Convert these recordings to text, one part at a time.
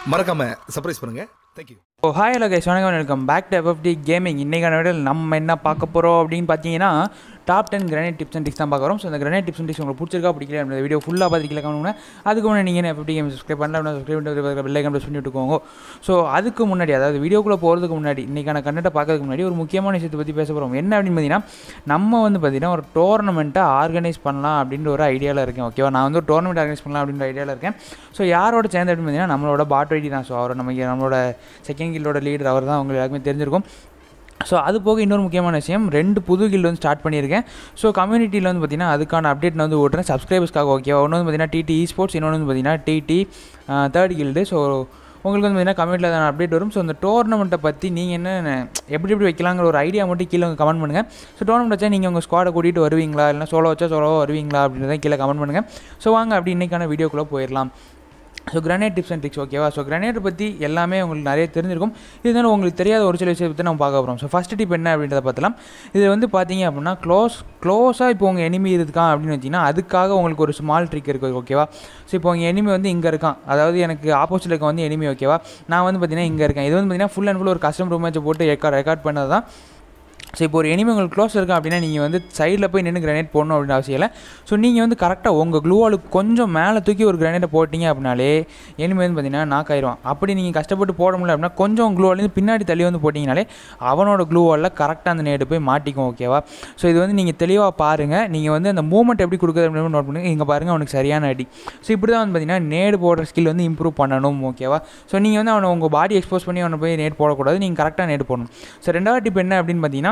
மறக்காம சர்ப்ரைஸ் பண்ணுங்க தேங்க்யூ ஓ ஹாய் ஹலோ கைஸ் வணக்கம் welcome back to FFT gaming இன்றைக்கான வீடியோ நம்ம என்ன பார்க்க போகிறோம் அப்படின்னு பார்த்தீங்கன்னா top ten grenade tips and tricks தான் பார்க்குறோம் ஸோ அந்த கிரானைட் டிப்ஸ் அண்ட் டிக்ஸ் உங்களுக்கு பிடிச்சிருக்கா பிடிக்கல அந்த வீடியோ ஃபுல்லாக பார்த்துக்கல கவனிங்க அதுக்கு முன்னாடி நீங்கள் எஃப்எஃப்டி கேம் சப்ஸ்கிரைப் பண்ணல அப்படின்னா சப்ஸ்கிரைப் பண்ணி பெல் ஐக்கன் ப்ரெஸ் பண்ணி விட்டுக்கோங்க ஸோ அதுக்கு முன்னாடி அதாவது வீடியோக்குள்ளே போகிறதுக்கு முன்னாடி இன்றைக்கான கண்டென்ட்டை பார்க்கறதுக்கு முன்னாடி ஒரு முக்கியமான விஷயத்தை பற்றி பேச போகிறோம் என்ன அப்படின்னு பார்த்தீங்கன்னா நம்ம வந்து பார்த்தீங்கன்னா ஒரு டோர்னமெண்ட்டை ஆர்கனைஸ் பண்ணலாம் அப்படின்ற ஒரு ஐடியாவில் இருக்கேன் ஓகேவா நான் வந்து ஒரு டோர்னமெண்ட் ஆர்கனைஸ் பண்ணலாம் அப்படின்ற ஐடியாவில் இருக்கேன் ஸோ யாரோட சேர்ந்து அப்படின்னு பார்த்தீங்கன்னா நம்மளோட பாட் ஐடி தான் ஸோ அவர் நமக்கு நம்மளோட செகண்ட் கில்லோட லீடர் அவர் தான் உங்களுக்கு எல்லாருக்குமே தெரிஞ்சிருக்கும் ஸோ அது போக இன்னொரு முக்கியமான விஷயம் ரெண்டு புது கில் வந்து ஸ்டார்ட் பண்ணியிருக்கேன் ஸோ கம்யூனிட்டியில் வந்து பார்த்தீங்கன்னா அதுக்கான அப்டேட் நான் வந்து ஓட்டுறேன் சப்ஸ்கிரைபர்ஸ்க்காக ஓகேவா ஒன்று வந்து பார்த்தீங்கன்னா டிடி ஸ்போர்ட்ஸ் இன்னொன்று வந்து பார்த்தீங்கன்னா டிடி தேர்ட் கில்டு ஸோ உங்களுக்கு வந்து பார்த்தீங்கன்னா கமெண்ட்டில் தான் அப்டேட் வரும் ஸோ அந்த டோர்னமெண்ட்டை பற்றி நீங்கள் என்ன எப்படி எப்படி வைக்கலாங்கிற ஒரு ஐடியா மட்டும் கீழே கமெண்ட் பண்ணுங்கள் ஸோ டோர்னமெண்ட் வச்சா நீங்கள் உங்கள் ஸ்குவாடை கூட்டிகிட்டு வருவீங்களா இல்லை சோலோ வச்சா சோலோவாக வருவீங்களா அப்படின்றத கீழே கமெண்ட் பண்ணுங்கள் ஸோ வாங்க அப்படி இன்றைக்கான வீடியோக்குள்ளே போயிடலாம் so grenade tips and tricks ஓகேவா ஸோ கிரானைட் பற்றி எல்லாமே உங்களுக்கு நிறைய தெரிஞ்சிருக்கும் இருந்தாலும் உங்களுக்கு தெரியாத ஒரு சில விஷயத்தை பற்றி நம்ம பார்க்க போகிறோம் ஸோ ஃபஸ்ட் டிப் என்ன அப்படின்றத பார்த்தலாம் இது வந்து பார்த்தீங்க அப்படின்னா க்ளோஸ் க்ளோஸாக இப்போ உங்கள் எனிமி இருக்கான் அப்படின்னு வச்சிங்கன்னா அதுக்காக உங்களுக்கு ஒரு ஸ்மால் ட்ரிக் இருக்குது ஓகேவா ஸோ இப்போ உங்கள் எனிமி வந்து இங்கே இருக்கான் அதாவது எனக்கு ஆப்போசிட்டில் இருக்க வந்து எனிமி ஓகேவா நான் வந்து பார்த்தீங்கன்னா இங்கே இருக்கேன் இது வந்து பார்த்தீங்கன்னா ஃபுல் அண்ட் ஃபுல் ஒரு கஸ்டம் ரூம் மேட்ச்சை போட்டு ரெக்கார்ட் ரெக்கார்ட் பண்ணது தான் ஸோ இப்போ ஒரு எனிமி உங்களுக்கு க்ளோஸ் இருக்கா அப்படின்னா நீங்கள் வந்து சைடில் போய் நின்று கிரானைட் போடணும் அப்படின்னு அவசியம் இல்லை ஸோ நீங்கள் வந்து கரெக்டாக உங்கள் க்ளூவாலுக்கு கொஞ்சம் மேலே தூக்கி ஒரு கிரானைட்டை போட்டிங்க அப்படின்னாலே எனிமி வந்து பார்த்தீங்கன்னா நாக் ஆயிரும் அப்படி நீங்கள் கஷ்டப்பட்டு போட முடியல அப்படின்னா கொஞ்சம் க்ளூவாலேருந்து பின்னாடி தள்ளி வந்து போட்டிங்கனாலே அவனோட க்ளூவாலில் கரெக்டாக அந்த நேடு போய் மாட்டிக்கும் ஓகேவா ஸோ இது வந்து நீங்கள் தெளிவாக பாருங்கள் நீங்கள் வந்து அந்த மூமெண்ட் எப்படி கொடுக்குறது அப்படின்னு நோட் பண்ணுங்க இங்கே பாருங்கள் அவனுக்கு சரியான அடி ஸோ இப்படி தான் வந்து பார்த்தீங்கன்னா நேடு போடுற ஸ்கில் வந்து இம்ப்ரூவ் பண்ணணும் ஓகேவா ஸோ நீங்கள் வந்து அவனை உங்கள் பாடி எக்ஸ்போஸ் பண்ணி அவனை போய் நேட் போடக்கூடாது நீங்கள் கரெக்டாக நேட் போடணும் ஸோ ரெண்டாவது டிப் என்ன அப்படின்னு பார்த்தீங்கன்னா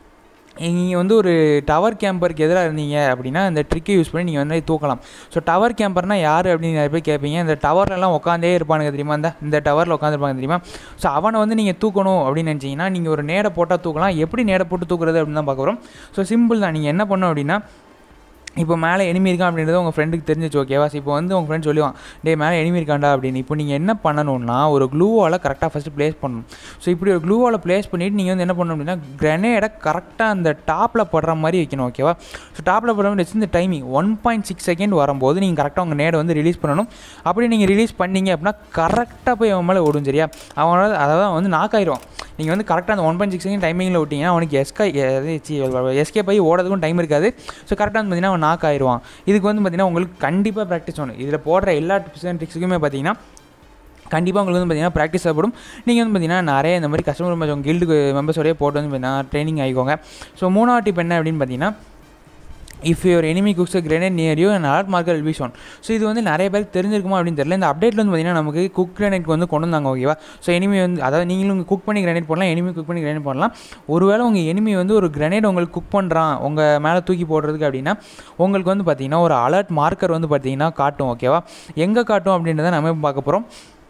நீங்கள் வந்து ஒரு டவர் கேம்பருக்கு எதிராக இருந்தீங்க அப்படின்னா இந்த ட்ரிக்கை யூஸ் பண்ணி நீங்கள் வந்து தூக்கலாம் ஸோ டவர் கேம்பர்னால் யார் அப்படின்னு நிறைய பேர் கேட்பீங்க இந்த டவர்லலாம் உட்காந்தே இருப்பானுங்க தெரியுமா இந்த இந்த டவரில் உட்காந்துருப்பாங்க தெரியுமா ஸோ அவனை வந்து நீங்கள் தூக்கணும் அப்படின்னு நினச்சிங்கன்னா நீங்கள் ஒரு நேடை போட்டால் தூக்கலாம் எப்படி நேடை போட்டு தூக்குறது அப்படின்னு தான் பார்க்க போகிறோம் ஸோ சிம்பிள் தான் நீங்கள் என்ன பண்ணணும் அப்படின்னா இப்போ மேலே எனிமி இருக்கான் அப்படின்றது உங்கள் ஃப்ரெண்டுக்கு தெரிஞ்சிச்சு ஓகேவா ஸோ இப்போ வந்து உங்கள் ஃப்ரெண்ட் சொல்லுவான் டே மேலே எனிமி இருக்காண்டா அப்படின்னு இப்போ நீங்கள் என்ன பண்ணணும்னா ஒரு க்ளூவால் கரெக்டாக ஃபஸ்ட்டு ப்ளேஸ் பண்ணணும் ஸோ இப்படி ஒரு க்ளூவால் ப்ளேஸ் பண்ணிவிட்டு நீங்கள் வந்து என்ன பண்ணணும் அப்படின்னா கிரனேடை கரெக்டாக அந்த டாப்பில் படுற மாதிரி வைக்கணும் ஓகேவா ஸோ டாப்பில் படுற மாதிரி வச்சு இந்த timing one point six second வரும்போது நீங்கள் கரெக்டாக உங்கள் நேடை வந்து ரிலீஸ் பண்ணணும் அப்படி நீங்கள் ரிலீஸ் பண்ணீங்க அப்படின்னா கரெக்டாக போய் அவன் மேலே ஓடும் சரியா அவனோட அதாவது அவன் வந்து நாக் ஆயிரும் நீங்கள் வந்து கரெக்டாக அந்த ஒன் பாயிண்ட் சிக்ஸ் செகண்ட் டைமிங்கில் விட்டிங்கன்னா அவனுக்கு எஸ்கே எஸ்கே போய் ஓடுறதுக்கும் டைம் இருக்காது ஸோ கரெக்டாக வந்து பார்த்தீங்கன்னா அவன் நாக் ஆயிடுவான் இதுக்கு வந்து பார்த்தீங்கன்னா உங்களுக்கு கண்டிப்பாக ப்ராக்டிஸ் வேணும் இதில் போடுற எல்லா டிப்ஸ் அண்ட் ட்ரிக்ஸுக்குமே பார்த்தீங்கன்னா கண்டிப்பாக உங்களுக்கு வந்து பார்த்தீங்கன்னா ப்ராக்டிஸ் தேவைப்படும் நீங்கள் வந்து பார்த்தீங்கன்னா நிறைய இந்த மாதிரி கஸ்டமர் மெம்பர்ஸ் உங்கள் கில்டு மெம்பர்ஸோடய போட்டு வந்து பார்த்தீங்கன்னா ட்ரைனிங் ஆகிக்கோங்க ஸோ மூணாவது டிப் என்ன அப்படின்னு பார்த்தீங்கன்னா if your enemy cooks grenade near you and alert marker will be shown so இது வந்து நிறைய பேருக்கு தெரிஞ்சிருக்குமா அப்படின்னு தெரியல இந்த அப்டேட்டில் வந்து பார்த்தீங்கன்னா நமக்கு குக் கிரேனேட் வந்து கொண்டு வந்தாங்க ஓகேவா ஸோ எனிமி வந்து அதாவது நீங்களும் குக் பண்ணி கிரேனேட் போடலாம் எனிமி குக் பண்ணி கிரேனேட் போடலாம் ஒருவேளை உங்கள் எனிமி வந்து ஒரு கிரனேட் உங்களுக்கு குக் பண்ணுறான் உங்கள் மேலே தூக்கி போடுறதுக்கு அப்படின்னா உங்களுக்கு வந்து பார்த்தீங்கன்னா ஒரு அலர்ட் மார்க்கர் வந்து பார்த்தீங்கன்னா காட்டும் ஓகேவா எங்கே காட்டும் அப்படின்றத நம்ம பார்க்க போகிறோம்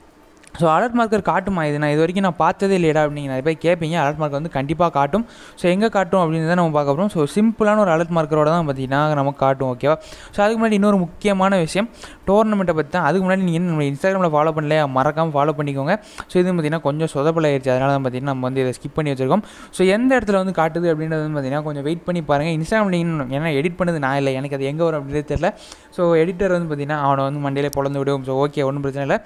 ஸோ அலர்ட் மார்க்கர் காட்டுமா இது நான் இது வரைக்கும் நான் பார்த்ததே இல்லைடா அப்படின்னு நிறைய பேர் கேட்பீங்க அலர்ட் மார்க்கர் வந்து கண்டிப்பாக காட்டும் ஸோ எங்கே காட்டும் அப்படின்னு தான் நம்ம பார்க்க போகிறோம் ஸோ சிம்பிளான ஒரு அலர்ட் மார்க்கரோட தான் பார்த்தீங்கன்னா நமக்கு காட்டும் ஓகேவா ஸோ அதுக்கு முன்னாடி இன்னொரு முக்கியமான விஷயம் டோர்னமெண்ட்டை பற்றி தான் அதுக்கு முன்னாடி நீங்கள் நம்ம இன்ஸ்டாகிராமில் ஃபாலோ பண்ணலையா மறக்காமல் ஃபாலோ பண்ணிக்கோங்க ஸோ இது பார்த்தீங்கன்னா கொஞ்சம் சொதப்பல் ஆயிடுச்சு அதனால தான் பார்த்தீங்கன்னா நம்ம வந்து இதை ஸ்கிப் பண்ணி வச்சிருக்கோம் ஸோ எந்த இடத்துல வந்து காட்டுது அப்படின்றது வந்து பார்த்தீங்கன்னா கொஞ்சம் வெயிட் பண்ணி பாருங்கள் இன்ஸ்டாகிராம் நீங்கள் ஏன்னா எடிட் பண்ணது நான் இல்லை எனக்கு அது எங்கே வரும் அப்படின்றது தெரியல ஸோ எடிட்டர் வந்து பார்த்தீங்கன்னா அவனை வந்து மண்டியிலே பொழந்து விடுவோம் ஸோ ஓகே ஒன்றும் பிரச்சனை இல்லை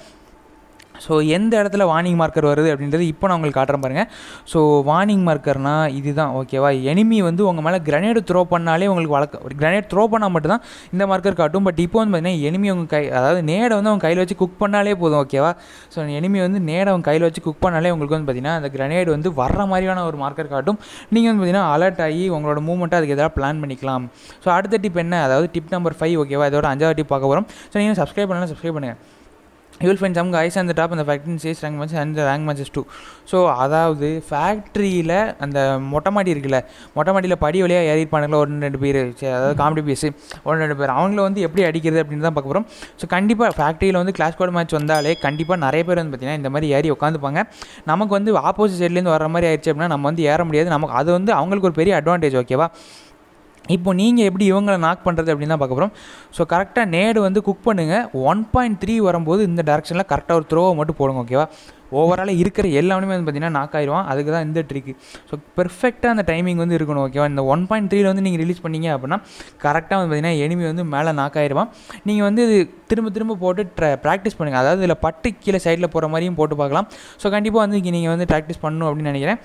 ஸோ எந்த இடத்துல வார்னிங் மார்க்கர் வருது அப்படின்றது இப்போ நான் உங்களுக்கு காட்டுறேன் பாருங்கள் ஸோ வார்னிங் மார்க்கர்னால் இதுதான் ஓகேவா எனிமி வந்து உங்கள் மேலே கிரனேடு த்ரோ பண்ணாலே உங்களுக்கு வழக்க கிரனேட் த்ரோ பண்ணால் மட்டும்தான் இந்த மார்க்கர் காட்டும் பட் இப்போ வந்து பார்த்தீங்கன்னா எனிமி உங்கள் கை அதாவது நேடை வந்து அவங்க கையில் வச்சு குக் பண்ணாலே போதும் ஓகேவா ஸோ எனிமி வந்து நேடை அவங்க கையில் வச்சு குக் பண்ணாலே உங்களுக்கு வந்து பார்த்தீங்கன்னா அந்த கிரனேட் வந்து வர்ற மாதிரியான ஒரு மார்க்கர் காட்டும் நீங்கள் வந்து பார்த்தீங்கன்னா அலர்ட் ஆகி உங்களோட மூவ்மெண்ட்டை அதுக்கு எதாவது பிளான் பண்ணிக்கலாம் ஸோ அடுத்த டிப் என்ன அதாவது டிப் நம்பர் ஃபைவ் ஓகேவா இதோட அஞ்சாவது டிப் பார்க்க போகிறோம் ஸோ நீங்கள் சப்ஸ்கிரைப் பண்ணலாம் சப்ஸ்கிரைப் பண்ணுங்கள் you will find some guys அந்த டாப் அந்த factory chase rank match and rank matches too so அதாவது ஃபேக்ட்ரியில் அந்த மொட்டை மாடி இருக்குல்ல மொட்டை மாடியில் படி வழியாக ஏறிப்பானுங்களா ஒரு ரெண்டு பேர் அதாவது காமெடி பீஸு ஒரு ரெண்டு பேர் அவங்கள வந்து எப்படி அடிக்கிறது அப்படின்னு தான் பார்க்க போகிறோம் ஸோ கண்டிப்பாக ஃபேக்ட்ரியில் வந்து கிளாஸ் கோட் மேட்ச் வந்தாலே கண்டிப்பாக நிறைய பேர் வந்து பார்த்திங்கன்னா இந்த மாதிரி ஏறி உட்காந்துப்பாங்க நமக்கு வந்து ஆப்போசிட் சைட்லேருந்து வர மாதிரி ஆயிடுச்சு அப்படின்னா நம்ம வந்து ஏற முடியாது நமக்கு அது வந்து அவங்களுக்கு ஒரு பெரிய அட்வான்டேஜ் ஓகேவா இப்போ நீங்கள் எப்படி இவங்களை நாக் பண்ணுறது அப்படின்னு தான் பார்க்க போகிறோம் ஸோ கரெக்டாக நேடு வந்து குக் பண்ணுங்கள் ஒன் பாயிண்ட் த்ரீ வரும்போது இந்த டேரெக்ஷனில் கரெக்டாக ஒரு த்ரோவை மட்டும் போடுங்க ஓகேவா ஓவராலாக இருக்கிற எல்லாமே வந்து பார்த்தீங்கன்னா நாக் ஆயிடுவான் அதுக்கு தான் இந்த ட்ரிக்கு ஸோ பெர்ஃபெக்டாக அந்த டைமிங் வந்து இருக்கணும் ஓகேவா இந்த ஒன் பாயிண்ட் த்ரீல வந்து நீங்கள் ரிலீஸ் பண்ணீங்க அப்படின்னா கரெக்டாக வந்து பார்த்தீங்கன்னா எனிமி வந்து மேலே நாக் ஆயிடுவான் நீங்கள் வந்து இது திரும்ப திரும்ப போட்டு ட்ர ப்ராக்டிஸ் பண்ணுங்கள் அதாவது இதில் பட்டு கீழே சைடில் போகிற மாதிரியும் போட்டு பார்க்கலாம் ஸோ கண்டிப்பாக வந்து நீங்கள் வந்து ப்ராக்டிஸ் பண்ணணும் அப்படின்னு நினைக்கிறேன்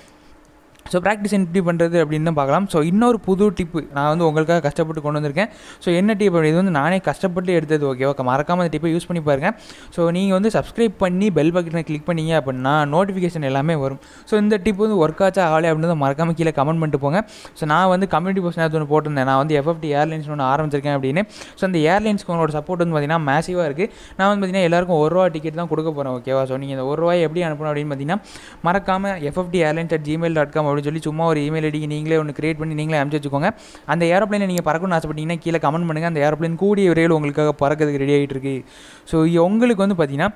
ஸோ ப்ராக்டிஸ் எப்படி பண்ணுறது அப்படின்னு தான் பார்க்கலாம் ஸோ இன்னொரு புது டிப்பு நான் வந்து உங்களுக்காக கஷ்டப்பட்டு கொண்டு வந்திருக்கேன் ஸோ என்ன டிப் அப்படி இது வந்து நானே கஷ்டப்பட்டு எடுத்தது ஓகேவா மறக்காமல் அந்த டிப்பை யூஸ் பண்ணி பாருங்கள் ஸோ நீங்கள் வந்து சப்ஸ்கிரைப் பண்ணி பெல் பட்டனை கிளிக் பண்ணீங்க அப்படின்னா நோட்டிஃபிகேஷன் எல்லாமே வரும் ஸோ இந்த டிப் வந்து ஒர்க் ஆச்சா ஆகலை அப்படின்னு மறக்காமல் கீழே கமெண்ட் பண்ணிட்டு போங்க ஸோ நான் வந்து கம்யூனிட்டி போஸ்ட் ஒன்று போட்டிருந்தேன் நான் வந்து எஃப்எஃப்டி ஏர்லைன்ஸ் ஒன்று ஆரம்பிச்சிருக்கேன் அப்படின்னு ஸோ அந்த ஏர்லைன்ஸ்க்கு உங்களோட சப்போர்ட் வந்து பார்த்தீங்கன்னா மேசிவாக இருக்குது நான் வந்து பார்த்தீங்கன்னா எல்லாருக்கும் ஒரு ரூபா டிக்கெட் தான் கொடுக்க போகிறேன் ஓகேவா ஸோ நீங்கள் இந்த ஒரு ரூபாய் எப்படி அனுப்பணும் அப்படின்னு பார்த்தீங்கன்னா மறக்காமல் FFT airlines at Gmail dot com அப்படின்னு சொல்லி சும்மா ஒரு இமெயில் ஐடிக்கு நீங்களே ஒன்று கிரியேட் பண்ணி நீங்களே அனுப்பிச்சு வச்சுக்கோங்க அந்த ஏரோப்ளைனை நீங்கள் பறக்கணும்னு ஆசைப்பட்டீங்கன்னா கீழே கமெண்ட் பண்ணுங்கள் அந்த ஏரோப்ளைன் கூடிய விரைவில் உங்களுக்காக பறக்கிறதுக்கு ரெடி ஆகிட்டு இருக்கு ஸோ உங்களுக்கு வந்து பார்த்தீங்கன்னா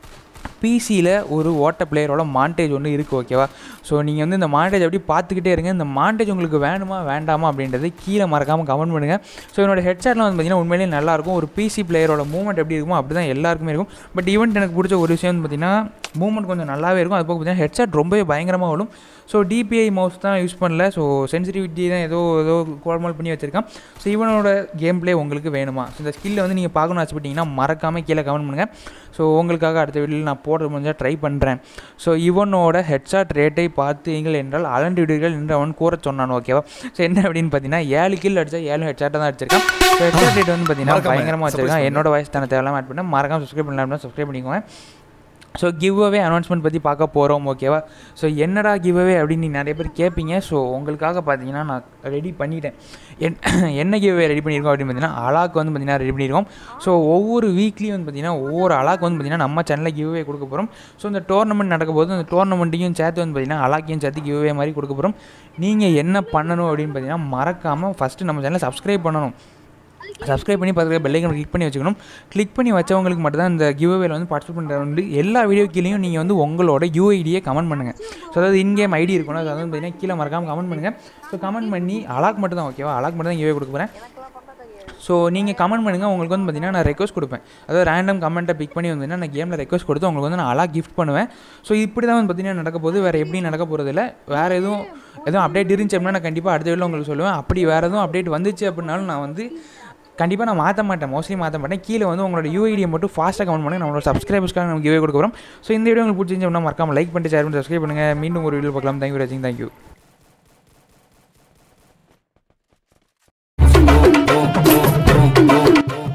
பிசியில் ஒரு ஓட்ட பிளேயரோட மாண்டேஜ் ஒன்று இருக்குது ஓகேவா ஸோ நீங்கள் வந்து இந்த மாண்டேஜ் அப்படி பார்த்துக்கிட்டே இருங்க இந்த மாண்டேஜ் உங்களுக்கு வேணுமா வேண்டாமா அப்படின்றது கீழே மறக்காமல் கமெண்ட் பண்ணுங்கள் ஸோ என்னோட ஹெட்செட்லாம் வந்து பார்த்தீங்கன்னா உண்மையிலேயே நல்லாயிருக்கும் ஒரு பிசி பிளேயரோட மூவ்மெண்ட் எப்படி இருக்குமோ அப்படி தான் எல்லாருக்குமே இருக்கும் பட் ஈவெண்ட் எனக்கு பிடிச்ச ஒரு விஷயம் வந்து பார்த்தீங்கன்னா மூவ்மெண்ட் கொஞ்சம் நல்லாவே இருக்கும் அது போக பார்த்தீங்கன்னா ஹெட்செட் ரொம்பவே பயங்கரமாக வரும் ஸோ டிபிஐ மவுஸ் தான் யூஸ் பண்ணல ஸோ சென்சிட்டிவிட்டி தான் ஏதோ ஏதோ கோல்மால் பண்ணி வச்சிருக்கான் ஸோ இவனோட கேம் பிளே உங்களுக்கு வேணுமா ஸோ இந்த ஸ்கில்லை வந்து நீங்கள் பார்க்கணும்னு ஆசைப்பட்டீங்கன்னா மறக்காமல் கீழே கமெண்ட் பண்ணுங்கள் ஸோ உங்களுக்காக அடுத்த வீடியோவில் நான் போடுற முடிஞ்சால் ட்ரை பண்ணுறேன் ஸோ இவனோட ஹெட்ஷாட் ரேட்டை பார்த்தீங்கள் என்றால் அலண்டு விடுகள் என்று அவன் கூற சொன்னான் ஓகேவா ஸோ என்ன அப்படின்னு பார்த்தீங்கன்னா ஏழு கில் அடிச்சா ஏழு ஹெட்ஷாட்டை தான் அடிச்சிருக்கான் ஸோ ஹெட்ஷாட் ரேட் வந்து பார்த்தீங்கன்னா மறக்காம பயங்கரமாக surprise வச்சிருக்கான் பண்ணுங்க. என்னோட வயசு தானே தேவையில்லாம ஆட் பண்ணேன் மறக்காம சப்ஸ்கிரைப் பண்ணலாம் அப்படின்னா சப்ஸ்கிரைப் பண்ணிக்கோங்க ஸோ கிவ் அவே அனௌன்ஸ்மெண்ட் பற்றி பார்க்க போகிறோம் ஓகேவா ஸோ என்னடா கிவ் அவே அப்படின்னு நீங்க நிறைய பேர் கேட்பீங்க ஸோ உங்களுக்காக பார்த்தீங்கன்னா நான் ரெடி பண்ணிட்டேன் என் என்ன கிவ் அவே ரெடி பண்ணியிருக்கோம் அப்படின்னு பார்த்தீங்கன்னா அலாக்கு வந்து பார்த்தீங்கன்னா ரெடி பண்ணியிருக்கோம் ஸோ ஒவ்வொரு வீக்லியும் வந்து பார்த்தீங்கன்னா ஒவ்வொரு அலாக்கு வந்து பார்த்தீங்கன்னா நம்ம சேனலில் கிவ் அவே கொடுக்க போகிறோம் ஸோ இந்த டோர்னமெண்ட் நடக்க போது அந்த டோர்னமெண்ட்டையும் சேர்த்து வந்து பார்த்தீங்கன்னா அலாக்கையும் சேர்த்து கிவ் அவே மாதிரி கொடுக்க போகிறோம் நீங்கள் என்ன பண்ணணும் அப்படின்னு பார்த்தீங்கன்னா மறக்காமல் ஃபஸ்ட்டு நம்ம சேனலை சப்ஸ்கிரைப் பண்ணணும் சப்ஸ்கிரைப் பண்ணி பார்த்துக்க பெல்லைக்கன் கிளிக் பண்ணி வச்சுக்கணும் கிளிக் பண்ணி வச்சவங்களுக்கு மட்டும் தான் இந்த கிவ்அவேல வந்து பார்ட்டிசிபேட் பண்ணுறது வந்து எல்லா வீடியோ கீழேயும் நீங்கள் வந்து உங்களோட யூஐடியை கமெண்ட் பண்ணுங்கள் ஸோ அதாவது இன்கேம் ஐடி இருக்கணும் அது வந்து பார்த்தீங்கன்னா கீழே மறக்காமல் கமெண்ட் பண்ணுங்கள் ஸோ கமெண்ட் பண்ணி அலாக் மட்டும் தான் ஓகேவா அலாக் மட்டும் தான் கிவ்வே கொடுக்க போகிறேன் ஸோ நீங்கள் கமெண்ட் பண்ணுங்கள் உங்களுக்கு வந்து பார்த்தீங்கன்னா நான் ரெக்வஸ்ட் கொடுப்பேன் அதாவது ரேண்டம் கமெண்ட்டை பிக் பண்ணி வந்தீங்கன்னா நான் கேமில் ரெக்வஸ்ட் கொடுத்து உங்களுக்கு வந்து நான் அலாக் கிஃப்ட் பண்ணுவேன் ஸோ இப்படி தான் வந்து பார்த்தீங்கன்னா நடக்க போகுது வேறு எப்படி நடக்க போகிறது இல்லை வேறு எதுவும் எதுவும் அப்டேட் இருந்துச்சு அப்படின்னா நான் கண்டிப்பாக அடுத்த வீடியோ உங்களுக்கு சொல்லுவேன் அப்படி வேறு எதுவும் அப்டேட் வந்துச்சு அப்படின்னாலும் நான் வந்து கண்டிப்பாக நான் மாற்ற மாட்டேன் மோஸ்ட்லி மாற்ற மாட்டேன் கீழே வந்து உங்களோட யூஐடியை மட்டும் ஃபாஸ்ட்டாக கமெண்ட் பண்ணுங்க நம்மளோட சப்ஸ்கிரைபர்ஸ்க்காக நம்ம கிவே கொடுக்க போகிறோம் ஸோ இந்த வீடியோ உங்களுக்கு பிடிச்சிருந்துச்சு அப்படின்னா மறக்காம லைக் பண்ணிட்டு ஷேர் பண்ணி சப்ஸ்கிரைப் பண்ணுங்கள் மீண்டும் ஒரு வீடியோ பார்க்கலாம் தேங்க்யூ வாட்சிங் thank you boom, boom, boom, boom.